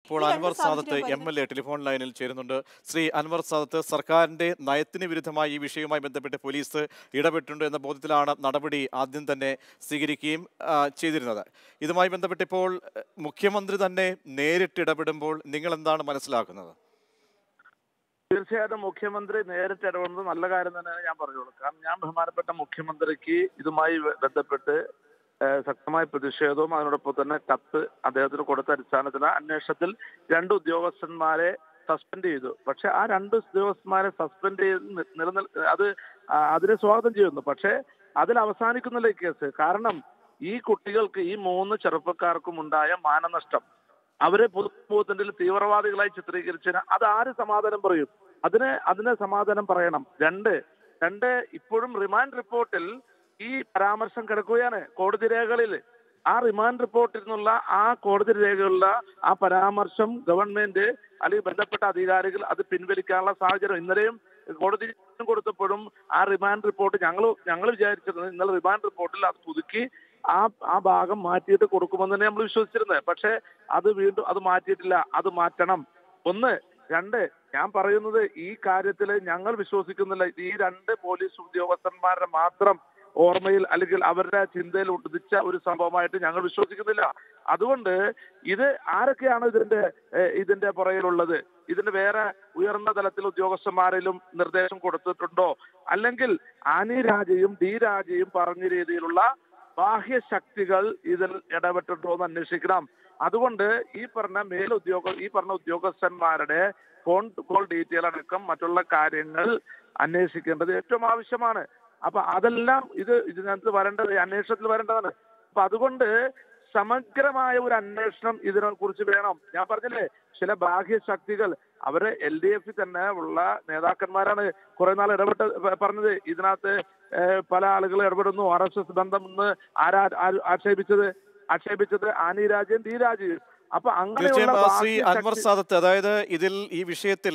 ഇപ്പോൾ ഈ രണ്ട് അൻവർ സാദത്ത് സാഹചര്യം എം എൽ എ ടെലിഫോൺ ലൈനിൽ ചേരുന്നുണ്ട് ശ്രീ അൻവർ സാദത്ത് സർക്കാരിന്റെ നയത്തിന് വിരുദ്ധമായി ഈ വിഷയവുമായി ബന്ധപ്പെട്ട് പോലീസ് ഇടപെട്ടിട്ടുണ്ട് എന്ന ബോധ്യത്തിലാണ് നടപടി ആദ്യം തന്നെ സ്വീകരിക്കുകയും ആ, ചെയ്തിരുന്നത് ഇതുമായി ബന്ധപ്പെട്ട് ഇപ്പോൾ എഹ്, മുഖ്യമന്ത്രി തന്നെ നേരിട്ട് ഇടപെടുമ്പോൾ നിങ്ങൾ എന്താണ് മനസ്സിലാക്കുന്നത് തീർച്ചയായിട്ടും മുഖ്യമന്ത്രി നേരിട്ട് ഇടപെടുന്നത് നല്ല കാര്യം തന്നെയാണ് ഞാൻ പറഞ്ഞോളൂ കാരണം ഞാൻ ബഹുമാനപ്പെട്ട മുഖ്യമന്ത്രിക്ക് ഇതുമായി ബ- ബന്ധപ്പെട്ട് ഏഹ്, ശക്തമായ പ്രതിഷേധവും അതിനോടൊപ്പം തന്നെ കത്ത് അദ്ദേഹത്തിന് കൊടുത്ത അടിസ്ഥാനത്തിൽ അന്വേഷണത്തിൽ രണ്ട് ഉദ്യോഗസ്ഥന്മാരെ സസ്പെൻഡ് ചെയ്തു പക്ഷെ ആ രണ്ട് ഉദ്യോഗസ്ഥന്മാരെ സസ്പെൻഡ് ചെയ്ത് നി- നിലനിൽ അത് ആ, അതിനെ സ്വാഗതം ചെയ്യുന്നു പക്ഷേ അതിൽ അവസാനിക്കുന്നില്ല ഈ കേസ് കാരണം ഈ കുട്ടികൾക്ക് ഈ മൂന്ന് ചെറുപ്പക്കാർക്കും ഉണ്ടായ മാനനഷ്ടം അവരെ പൊതുസമൂഹത്തിന്റെ തീവ്രവാദികളായി ചിത്രീകരിച്ചതിന് അത് ആര് സമാധാനം പറയും അതിന് അതിന് സമാധാനം പറയണം രണ്ട് രണ്ട് ഇപ്പോഴും റിമാൻഡ് റിപ്പോർട്ടിൽ ഈ പരാമർശം കിടക്കുകയാണ് കോടതി രേഖകളിൽ ആ റിമാൻഡ് റിപ്പോർട്ടിൽ നിന്നുള്ള ആ കോടതി രേഖകളിലുള്ള ആ പരാമർശം ഗവൺമെന്റ് അല്ലെങ്കിൽ ബന്ധപ്പെട്ട അധികാരികൾ അത് പിൻവലിക്കാനുള്ള സാഹചര്യം ഇന്നലെയും കോടതി കൊടുത്തപ്പോഴും ആ റിമാൻഡ് റിപ്പോർട്ട് ഞങ്ങൾ ഞങ്ങൾ വിചാരിച്ചിരുന്നത് ഇന്നലെ റിമാൻഡ് റിപ്പോർട്ടിൽ അത് പുതുക്കി ആ ആ ഭാഗം മാറ്റിയിട്ട് കൊടുക്കുമെന്ന് തന്നെ നമ്മൾ വിശ്വസിച്ചിരുന്നത് പക്ഷേ അത് വീണ്ടും അത് മാറ്റിയിട്ടില്ല അത് മാറ്റണം ഒന്ന് രണ്ട് ഞാൻ പറയുന്നത് ഈ കാര്യത്തിൽ ഞങ്ങൾ വിശ്വസിക്കുന്നില്ല ഈ രണ്ട് പോലീസ് ഉദ്യോഗസ്ഥന്മാരുടെ മാത്രം ഓർമ്മയിൽ അല്ലെങ്കിൽ അവരുടെ ചിന്തയിൽ ഉദിച്ച ഒരു സംഭവമായിട്ട് ഞങ്ങൾ വിശ്വസിക്കുന്നില്ല അതുകൊണ്ട് ഇത് ആരൊക്കെയാണ് ഇതിന്റെ ഏഹ്, ഇതിന്റെ പുറകിലുള്ളത് ഇതിന് വേറെ ഉയർന്ന തലത്തിൽ ഉദ്യോഗസ്ഥന്മാരിലും നിർദ്ദേശം കൊടുത്തിട്ടുണ്ടോ അല്ലെങ്കിൽ ആനി രാജയും ഡി രാജയും പറഞ്ഞ രീതിയിലുള്ള ബാഹ്യ ശക്തികൾ ഇതിൽ ഇടപെട്ടിട്ടുണ്ടോ എന്ന് അന്വേഷിക്കണം അതുകൊണ്ട് ഈ പറഞ്ഞ മേലുദ്യോഗ ഈ പറഞ്ഞ ഉദ്യോഗസ്ഥന്മാരുടെ ഫോൺ കോൾ ഡീറ്റെയിൽ അടക്കം മറ്റുള്ള കാര്യങ്ങൾ അന്വേഷിക്കേണ്ടത് ഏറ്റവും ആവശ്യമാണ് അപ്പൊ അതെല്ലാം ഇത് ഇതിനകത്ത് വരേണ്ടത് ഈ അന്വേഷണത്തിൽ വരേണ്ടതാണ് അപ്പൊ അതുകൊണ്ട് സമഗ്രമായ ഒരു അന്വേഷണം ഇതിനെ കുറിച്ച് വേണം ഞാൻ പറഞ്ഞില്ലേ ചില ബാഹ്യ ശക്തികൾ അവര് എൽ ഡി എഫിൽ തന്നെ ഉള്ള നേതാക്കന്മാരാണ് കുറെ നാൾ ഇടപെട്ട് പ- പറഞ്ഞത് ഇതിനകത്ത് ഏഹ്, പല ആളുകൾ ഇടപെടുന്നു ആർ എസ് എസ് ബന്ധം എന്ന് ആരാ ആര് ആക്ഷേപിച്ചത് ആക്ഷേപിച്ചത് ആനി രാജയും ഡി രാജയും അപ്പൊ തീർച്ചയായും അങ്ങനെയുള്ള ആ, ശ്രീ ബാഹ്യ അൻവർ ശക്തി- സാദത്ത് അതായത് ഇതിൽ ഈ വിഷയത്തിൽ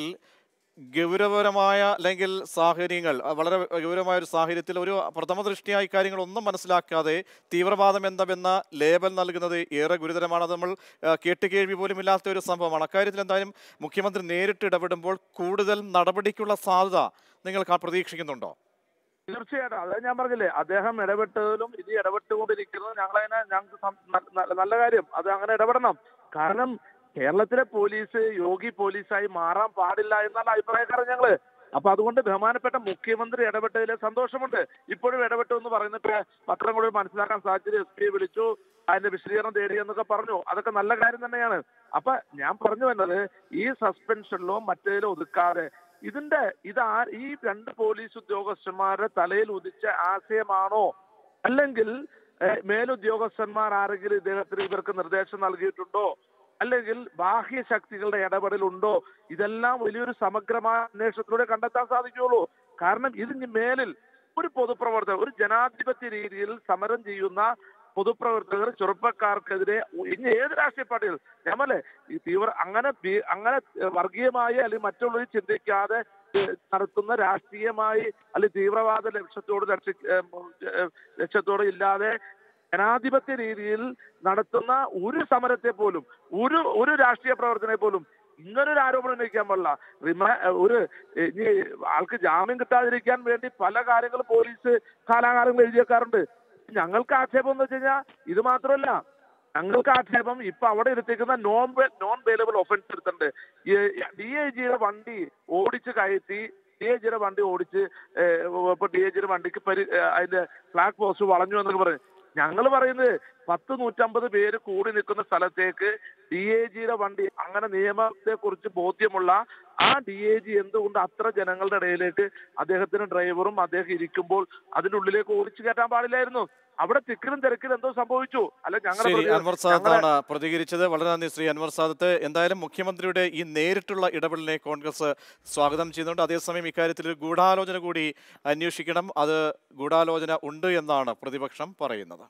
ഗൗരവപരമായ അല്ലെങ്കിൽ സാഹചര്യങ്ങൾ അഹ് വളരെ ഗൗരവമായ ഒരു സാഹചര്യത്തിൽ ഒരു പ്രഥമ ദൃഷ്ടിയാ ഇക്കാര്യങ്ങളൊന്നും മനസ്സിലാക്കാതെ തീവ്രവാദം എന്തെന്ന ലേബൽ നൽകുന്നത് ഏറെ ഗുരുതരമാണ് അത് നമ്മൾ അഹ് കേട്ടുകേൾവി പോലും ഇല്ലാത്ത ഒരു സംഭവമാണ് അക്കാര്യത്തിൽ എന്തായാലും മുഖ്യമന്ത്രി നേരിട്ട് ഇടപെടുമ്പോൾ കൂടുതൽ നടപടിക്കുള്ള സാധ്യത നിങ്ങൾ കാ- പ്രതീക്ഷിക്കുന്നുണ്ടോ തീർച്ചയായിട്ടും അതാ ഞാൻ പറഞ്ഞില്ലേ അദ്ദേഹം ഇടപെട്ടതിലും ഇത് ഇടപെട്ടുകൊണ്ടിരിക്കുന്നത് ഞങ്ങളതിനെ ഞങ്ങൾക്ക് സം- ന- ന- നല്ല കാര്യം അത് അങ്ങനെ ഇടപെടണം കാരണം കേരളത്തിലെ പോലീസ് യോഗി പോലീസായി മാറാൻ പാടില്ല എന്നാണ് അഭിപ്രായക്കാരൻ ഞങ്ങള് അപ്പൊ അതുകൊണ്ട് ബഹുമാനപ്പെട്ട മുഖ്യമന്ത്രി ഇടപെട്ടതിൽ സന്തോഷമുണ്ട് ഇപ്പോഴും ഇടപെട്ടു എന്ന് പറയുന്നിട്ട് പത്രം കൂടി മനസ്സിലാക്കാൻ സാധിച്ചത് എസ് പിയെ വിളിച്ചു അതിന്റെ വിശദീകരണം തേടി എന്നൊക്കെ പറഞ്ഞു അതൊക്കെ നല്ല കാര്യം തന്നെയാണ് അപ്പൊ ഞാൻ പറഞ്ഞു വന്നത് ഈ സസ്പെൻഷനിലോ മറ്റേതിലോ ഒതുക്കാതെ ഇതിന്റെ ഇതാ ഈ രണ്ട് പോലീസ് ഉദ്യോഗസ്ഥന്മാരുടെ തലയിൽ ഉദിച്ച ആശയമാണോ അല്ലെങ്കിൽ ഏഹ്, മേലുദ്യോഗസ്ഥന്മാർ ആരെങ്കിലും ഇദ്ദേഹത്തിന് ഇവർക്ക് നിർദ്ദേശം നൽകിയിട്ടുണ്ടോ അല്ലെങ്കിൽ ബാഹ്യ ശക്തികളുടെ ഇടപെടലുണ്ടോ ഇതെല്ലാം വലിയൊരു സമഗ്രമായ അന്വേഷണത്തിലൂടെ കണ്ടെത്താൻ സാധിക്കുകയുള്ളൂ കാരണം ഇതിന് മേലിൽ ഒരു പൊതുപ്രവർത്തകർ ഒരു ജനാധിപത്യ രീതിയിൽ സമരം ചെയ്യുന്ന പൊതുപ്രവർത്തകർ ചെറുപ്പക്കാർക്കെതിരെ ഇനി ഏത് രാഷ്ട്രീയ പാർട്ടികൾ ഞാമല്ലേ ഈ തീവ്ര അങ്ങനെ ഭീ- അങ്ങനെ വർഗീയമായി അല്ലെങ്കിൽ മറ്റുള്ളവർ ചിന്തിക്കാതെ ഏഹ്, നടത്തുന്ന രാഷ്ട്രീയമായി അല്ലെങ്കിൽ തീവ്രവാദ ലക്ഷ്യത്തോട് രക്ഷ ഏഹ്, ഏഹ്, ലക്ഷ്യത്തോട് ഇല്ലാതെ ജനാധിപത്യ രീതിയിൽ നടത്തുന്ന ഒരു സമരത്തെ പോലും ഒരു ഒരു രാഷ്ട്രീയ പ്രവർത്തനെ പോലും ഇങ്ങനൊരു ആരോപണം ഉന്നയിക്കാൻ പാടില്ല റിമാ ഒരു ഏഹ്, ഇനി ആൾക്ക് ജാമ്യം കിട്ടാതിരിക്കാൻ വേണ്ടി പല കാര്യങ്ങളും പോലീസ് കാലാകാലങ്ങൾ എഴുതി വെക്കാറുണ്ട് ഞങ്ങൾക്ക് ആക്ഷേപം എന്ന് വെച്ച് കഴിഞ്ഞാൽ ഇത് മാത്രമല്ല ഞങ്ങൾക്ക് ആക്ഷേപം ഇപ്പൊ അവിടെ ഇരുത്തിക്കുന്ന നോൺ നോൺ ബെയിലബിൾ ഒഫൻസ് എടുത്തിട്ടുണ്ട് ഡി ഐ ജിയുടെ വണ്ടി ഓടിച്ച് കയറ്റി ഡി ഐ ജിയുടെ വണ്ടി ഓടിച്ച് ഏഹ്, ഇപ്പൊ ഡി ഐ ജിയുടെ വണ്ടിക്ക് പരി ഏഹ്, അതിന്റെ ഫ്ലാഗ് പോസ്റ്റ് വളഞ്ഞു എന്നൊക്കെ പറഞ്ഞു ഞങ്ങൾ പറയുന്നത് പത്ത് നൂറ്റമ്പത് പേര് കൂടി നിൽക്കുന്ന സ്ഥലത്തേക്ക് ഡി എ ജിയുടെ വണ്ടി അങ്ങനെ നിയമത്തെ കുറിച്ച് ബോധ്യമുള്ള ആ ഡി എ ജി എന്തുകൊണ്ട് അത്ര ജനങ്ങളുടെ ഇടയിലേക്ക് അദ്ദേഹത്തിന് ഡ്രൈവറും അദ്ദേഹം ഇരിക്കുമ്പോൾ അതിന്റെ ഉള്ളിലേക്ക് ഓടിച്ചു കയറ്റാൻ പാടില്ലായിരുന്നു അവിടെ തിക്കിലും തിരക്കിലും എന്തോ സംഭവിച്ചു അല്ല ഞങ്ങൾ ശരി അൻവർ സാദത്താണ് പ്രതികരിച്ചത് വളരെ നന്ദി ശ്രീ അൻവർ സാദത്ത് എന്തായാലും മുഖ്യമന്ത്രിയുടെ ഈ നേരിട്ടുള്ള ഇടപെടലിനെ കോൺഗ്രസ് സ്വാഗതം ചെയ്യുന്നുണ്ട് അതേസമയം ഇക്കാര്യത്തിൽ ഒരു ഗൂഢാലോചന കൂടി അന്വേഷിക്കണം അത് ഗൂഢാലോചന ഉണ്ട് എന്നാണ് പ്രതിപക്ഷം പറയുന്നത്